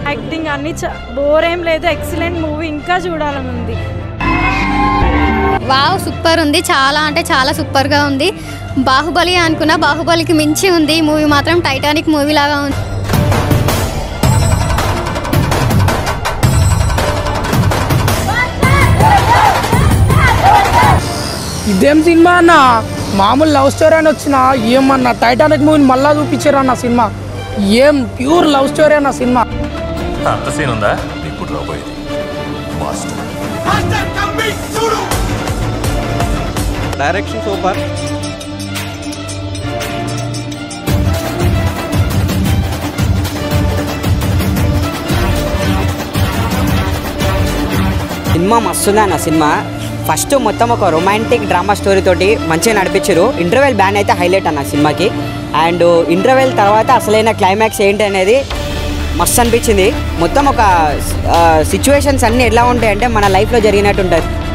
acting అన్ని bore ఏం లేదు ఎక్సలెంట్ మూవీ ఇంకా చూడాలని ఉంది వావ్ సూపర్ ఉంది చాలా అంటే చాలా సూపర్గా ఉంది బాహుబలి అనుకున్న బాహుబలికి మించి ఉంది ఈ మూవీ మాత్రం టైటానిక్ మూవీ లాగా ఉంది ఇదేం సినిమా అన్న మామూలు లవ్ స్టోరీ అని వచ్చిన ఏమన్నా టైటానిక్ మూవీని మళ్ళా చూపించారు అన్న సినిమా ఏం ప్యూర్ లవ్ స్టోరీ అన్న సినిమా అంత సీన్ ఉందా ఇప్పుడు రాబోయేది మాస్టర్ డైరెక్షన్ సూపర్ సినిమా మస్తుంది అన్న సినిమా ఫస్ట్ మొత్తం ఒక రొమాంటిక్ డ్రామా స్టోరీ తోటి మంచిగా నడిపించారు ఇంటర్వెల్ బ్యాన్ అయితే హైలైట్ అన్న సినిమాకి అండ్ ఇంటర్వెల్ తర్వాత అసలైన క్లైమాక్స్ ఏంటి అనేది మస్తు అనిపించింది మొత్తం ఒక సిచ్యువేషన్స్ అన్నీ ఎట్లా ఉంటాయంటే మన లైఫ్లో జరిగినట్టు ఉంటుంది